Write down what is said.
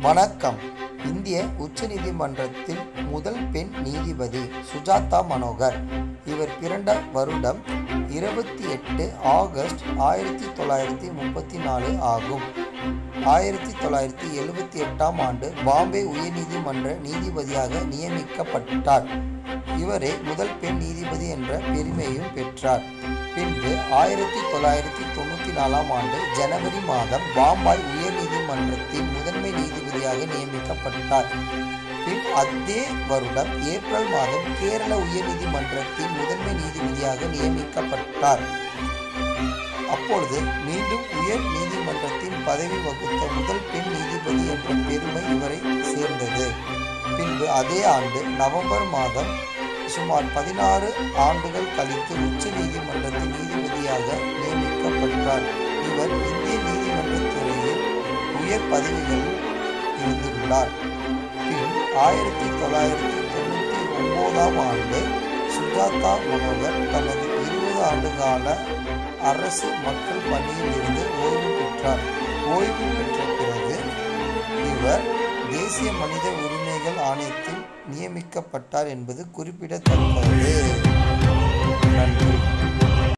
வணக்கம் இந்திய உச்சநீதிமன்றத்தில் முதல் பெண் நீதிபதி சுஜாதா மனோகர் இவர் பிறந்த வருடம் இருபத்தி எட்டு ஆகஸ்ட் ஆயிரத்தி தொள்ளாயிரத்தி முப்பத்தி நாலு ஆகும் ஆயிரத்தி தொள்ளாயிரத்தி எழுபத்தி எட்டாம் ஆண்டு பாம்பே உயர்நீதிமன்ற நீதிபதியாக நியமிக்கப்பட்டார் இவரே முதல் பெண் நீதிபதி என்ற பெருமையும் பெற்றார் பின்பு ஆயிரத்தி தொள்ளாயிரத்தி தொண்ணூற்றி நாலாம் ஆண்டு ஜனவரி மாதம் பாம்பாய் உயர்நீதிமன்றத்தின் முதன்மை நீதிபதியாக நியமிக்கப்பட்டார் பின் அதே வருடம் ஏப்ரல் மாதம் கேரள உயர்நீதிமன்றத்தின் முதன்மை நீதிபதியாக நியமிக்கப்பட்டார் அப்பொழுது மீண்டும் உயர் நீதிமன்றத்தின் பதவி வகுத்த முதல் பெண் நீதிபதி என்ற பெருமை இவரை சேர்ந்தது பின்பு அதே ஆண்டு நவம்பர் மாதம் சுமார் பதினாறு ஆண்டுகள் கழித்து உச்ச நீதிமன்றத்தின் நீதிபதியாக நியமிக்கப்பட்டார் இவர் இந்திய நீதிமன்றத் துறையில் உயர் பதவிகளில் இருந்துள்ளார் பின் ஆயிரத்தி தொள்ளாயிரத்தி தொண்ணூற்றி ஒன்பதாம் ஆண்டு சுஜாதா மனோகர் தனது இருபது ஆண்டு கால அரசு மக்கள் பணியில் இருந்து ஓய்வு பெற்றார் ஓய்வு பெற்ற பிறகு இவர் தேசிய மனித உரிமைகள் ஆணையத்தில் நியமிக்கப்பட்டார் என்பது குறிப்பிடத்தக்கது நன்றி